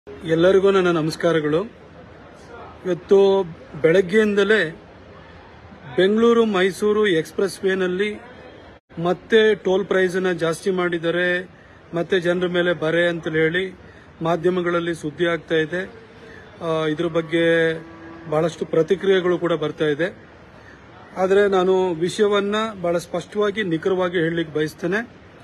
ಎಲ್ಲರಿಗೂ ನನ್ನ ನಮಸ್ಕಾರಗಳು ಇವತ್ತು ಬೆಳಗ್ಗೆಯಿಂದಲೇ ಬೆಂಗಳೂರು ಮೈಸೂರು ಎಕ್ಸ್ಪ್ರೆಸ್ ವೇನಲ್ಲಿ ಮತ್ತೆ ಟೋಲ್ ಪ್ರೈಸನ್ನ ಜಾಸ್ತಿ ಮಾಡಿದ್ದಾರೆ ಮತ್ತೆ ಜನರ ಮೇಲೆ ಬರೆ ಅಂತ ಹೇಳಿ ಮಾಧ್ಯಮಗಳಲ್ಲಿ ಸುದ್ದಿ ಆಗ್ತಾ ಇದೆ ಆ, ಇದ್ರ ಬಗ್ಗೆ ಬಹಳಷ್ಟು ಪ್ರತಿಕ್ರಿಯೆಗಳು ಕೂಡ ಬರ್ತಾ ಇದೆ ಆದರೆ ನಾನು ವಿಷಯವನ್ನ ಬಹಳ ಸ್ಪಷ್ಟವಾಗಿ ನಿಖರವಾಗಿ ಹೇಳಲಿಕ್ಕೆ ಬಯಸ್ತೇನೆ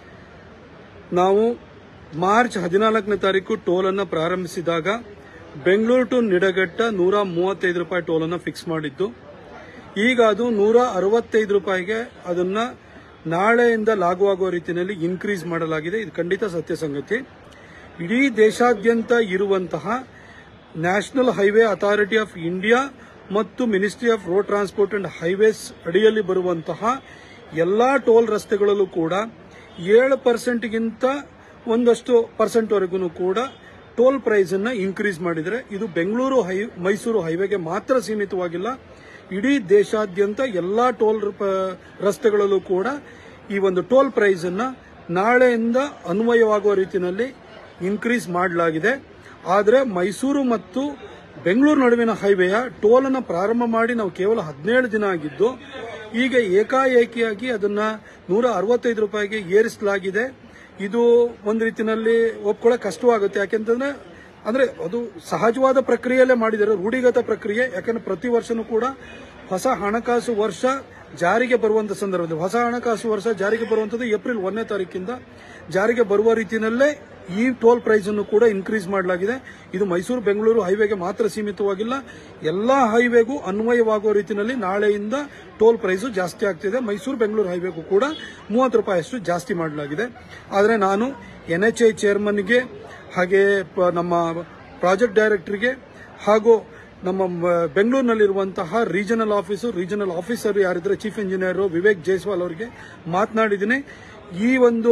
ನಾವು ಮಾರ್ಚ್ ಹದಿನಾಲ್ಕನೇ ತಾರೀಕು ಟೋಲ್ ಅನ್ನ ಪ್ರಾರಂಭಿಸಿದಾಗ ಬೆಂಗಳೂರು ಟು ನಿಡಘಟ್ಟ ನೂರ ಮೂವತ್ತೈದು ರೂಪಾಯಿ ಟೋಲ್ ಅನ್ನ ಫಿಕ್ಸ್ ಮಾಡಿದ್ದು ಈಗ ಅದು ನೂರ ಅರವತ್ತೈದು ರೂಪಾಯಿಗೆ ಅದನ್ನ ನಾಳೆಯಿಂದ ಲಾಗುವಾಗುವ ರೀತಿಯಲ್ಲಿ ಇನ್ಕ್ರೀಸ್ ಮಾಡಲಾಗಿದೆ ಇದು ಖಂಡಿತ ಸತ್ಯ ಸಂಗತಿ ಇಡೀ ದೇಶಾದ್ಯಂತ ಇರುವಂತಹ national highway authority of India ಮತ್ತು ministry of road transport and highways ಅಡಿಯಲ್ಲಿ ಬರುವಂತಹ ಎಲ್ಲಾ ಟೋಲ್ ರಸ್ತೆಗಳಲ್ಲೂ ಕೂಡ ಏಳು ಪರ್ಸೆಂಟ್ಗಿಂತ ಒಂದಷ್ಟು ಪರ್ಸೆಂಟ್ ವರೆಗೂ ಕೂಡ ಟೋಲ್ ಪ್ರೈಸ್ ಅನ್ನ ಇನ್ಕ್ರೀಸ್ ಮಾಡಿದರೆ ಇದು ಬೆಂಗಳೂರು ಹೈ ಮೈಸೂರು ಹೈವೇಗೆ ಮಾತ್ರ ಸೀಮಿತವಾಗಿಲ್ಲ ಇಡೀ ದೇಶಾದ್ಯಂತ ಎಲ್ಲಾ ಟೋಲ್ ಪ- ರಸ್ತೆಗಳಲ್ಲೂ ಕೂಡ ಈ ಒಂದು ಟೋಲ್ ಪ್ರೈಸ್ ಅನ್ನ ನಾಳೆಯಿಂದ ಅನ್ವಯವಾಗುವ ರೀತಿಯಲ್ಲಿ ಇನ್ಕ್ರೀಸ್ ಮಾಡಲಾಗಿದೆ ಆದರೆ ಮೈಸೂರು ಮತ್ತು ಬೆಂಗಳೂರು ನಡುವಿನ ಹೈವೇಯ ಟೋಲ್ ಅನ್ನು ಪ್ರಾರಂಭ ಮಾಡಿ ನಾವು ಕೇವಲ ಹದಿನೇಳು ದಿನ ಆಗಿದ್ದು ಈಗ ಏಕಾಏಕಿಯಾಗಿ ಅದನ್ನ ನೂರ ಅರವತ್ತೈದು ರೂಪಾಯಿಗೆ ಏರಿಸಲಾಗಿದೆ ಇದು ಒಂದು ರೀತಿಯಲ್ಲಿ ಒಪ್ಕೊಳ್ಳೋಕೆ ಕಷ್ಟವಾಗುತ್ತೆ ಯಾಕೆಂತಂದ್ರೆ ಅಂದ್ರೆ ಅದು ಸಹಜವಾದ ಪ್ರಕ್ರಿಯೆಯಲ್ಲೇ ಮಾಡಿದ್ದಾರೆ ರೂಢಿಗತ ಪ್ರಕ್ರಿಯೆ ಯಾಕಂದ್ರೆ ಪ್ರತಿ ವರ್ಷನೂ ಕೂಡ ಹೊಸ ಹಣಕಾಸು ವರ್ಷ ಜಾರಿಗೆ ಬರುವಂತ ಸಂದರ್ಭದಲ್ಲಿ ಹೊಸ ಹಣಕಾಸು ವರ್ಷ ಜಾರಿಗೆ ಬರುವಂತದ್ದು ಏಪ್ರಿಲ್ ಒಂದನೇ ತಾರೀಕಿಂದ ಜಾರಿಗೆ ಬರುವ ರೀತಿಯಲ್ಲೇ ಈ ಟೋಲ್ ಪ್ರೈಸ್ ಅನ್ನು ಕೂಡ ಇನ್ಕ್ರೀಸ್ ಮಾಡಲಾಗಿದೆ ಇದು ಮೈಸೂರು ಬೆಂಗಳೂರು ಹೈವೇಗೆ ಮಾತ್ರ ಸೀಮಿತವಾಗಿಲ್ಲ ಎಲ್ಲಾ ಹೈವೇಗೂ ಅನ್ವಯವಾಗುವ ರೀತಿಯಲ್ಲಿ ನಾಳೆಯಿಂದ ಟೋಲ್ ಪ್ರೈಸ್ ಜಾಸ್ತಿ ಆಗ್ತಿದೆ ಮೈಸೂರು ಬೆಂಗಳೂರು ಹೈವೇಗೂ ಕೂಡ ಮೂವತ್ತು ರೂಪಾಯಿಯಷ್ಟು ಜಾಸ್ತಿ ಮಾಡಲಾಗಿದೆ ಆದರೆ ನಾನು ಎನ್ ಎಚ್ ಐ ಚೇರ್ಮನ್ಗೆ ಹಾಗೆ ಪ- ನಮ್ಮ ಪ್ರಾಜೆಕ್ಟ್ ಡೈರೆಕ್ಟರ್ಗೆ ಹಾಗೂ ನಮ್ಮ ಮ- ಬೆಂಗಳೂರಿನಲ್ಲಿರುವಂತಹ ರೀಜನಲ್ ಆಫೀಸು ರೀಜನಲ್ ಆಫೀಸರ್ ಯಾರಿದ್ರೆ ಚೀಫ್ ಇಂಜಿನಿಯರ್ ವಿವೇಕ್ ಜೈಸ್ವಾಲ್ ಅವರಿಗೆ ಮಾತನಾಡಿದ್ದೀನಿ ಈ ಒಂದು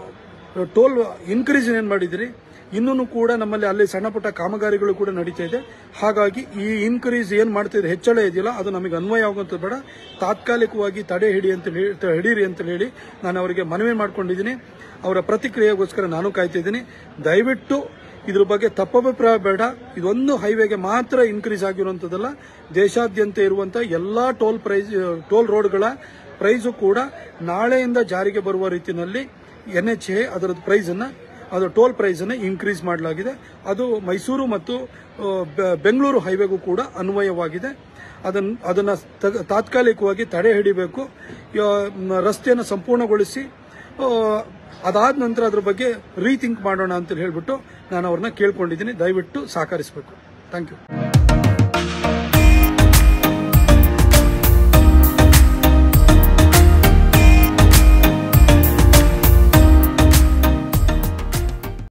ಟೋಲ್ ಇನ್ಕ್ರೀಸ್ ಏನ್ ಮಾಡಿದಿರಿ ಇನ್ನೂ ಕೂಡ ನಮ್ಮಲ್ಲಿ ಅಲ್ಲಿ ಸಣ್ಣ ಪುಟ್ಟ ಕಾಮಗಾರಿಗಳು ಕೂಡ ನಡೀತಾ ಇದೆ ಹಾಗಾಗಿ ಈ ಇನ್ಕ್ರೀಸ್ ಏನ್ ಮಾಡ್ತಾ ಇದೆ ಹೆಚ್ಚಳ ಇದೆಯಲ್ಲ ಅದು ನಮಗೆ ಅನ್ವಯ ಆಗುವಂತ ಬೇಡ ತಾತ್ಕಾಲಿಕವಾಗಿ ತಡೆ ಹಿಡಿ ಅಂತ ಹೇಳಿ ಹಿಡೀರಿ ಅಂತ ಹೇಳಿ ನಾನು ಅವರಿಗೆ ಮನವಿ ಮಾಡ್ಕೊಂಡಿದ್ದೀನಿ ಅವರ ಪ್ರತಿಕ್ರಿಯೆಗೋಸ್ಕರ ನಾನು ಕಾಯ್ತಿದ್ದೀನಿ ದಯವಿಟ್ಟು ಇದ್ರ ಬಗ್ಗೆ ತಪ್ಪಭಿಪ್ರಾಯ ಬೇಡ ಇದೊಂದು ಹೈವೇಗೆ ಮಾತ್ರ ಇನ್ಕ್ರೀಸ್ ಆಗಿರುವಂತದ್ದಲ್ಲ ದೇಶಾದ್ಯಂತ ಇರುವಂತಹ ಎಲ್ಲಾ ಟೋಲ್ ಪ್ರೈಸ್ ಟೋಲ್ ರೋಡ್ಗಳ ಪ್ರೈಸು ಕೂಡ ನಾಳೆಯಿಂದ ಜಾರಿಗೆ ಬರುವ ರೀತಿಯಲ್ಲಿ ಎನ್ ಎಚ್ ಎ ಅದರ ಪ್ರೈಸ್ ಅನ್ನ ಅದು ಟೋಲ್ ಪ್ರೈಸ್ ಅನ್ನ ಇನ್ಕ್ರೀಸ್ ಮಾಡಲಾಗಿದೆ ಅದು ಮೈಸೂರು ಮತ್ತು ಆ, ಬೆ- ಬೆಂಗಳೂರು ಹೈವೇಗೂ ಕೂಡ ಅನ್ವಯವಾಗಿದೆ ಅದನ್ನ ಅದನ್ನ ತ- ತಾತ್ಕಾಲಿಕವಾಗಿ ತಡೆ ಹಿಡಿಬೇಕು ಯಾ- ಮ- ರಸ್ತೆಯನ್ನು ಸಂಪೂರ್ಣಗೊಳಿಸಿ ಆ, ಅದಾದ ನಂತರ ಅದ್ರ ಬಗ್ಗೆ ರೀಥಿಂಕ್ ಮಾಡೋಣ ಅಂತ ಹೇಳ್ಬಿಟ್ಟು ನಾನು ಅವ್ರನ್ನ ಕೇಳ್ಕೊಂಡಿದ್ದೀನಿ ದಯವಿಟ್ಟು ಸಹಕರಿಸಬೇಕು ಥ್ಯಾಂಕ್ ಯು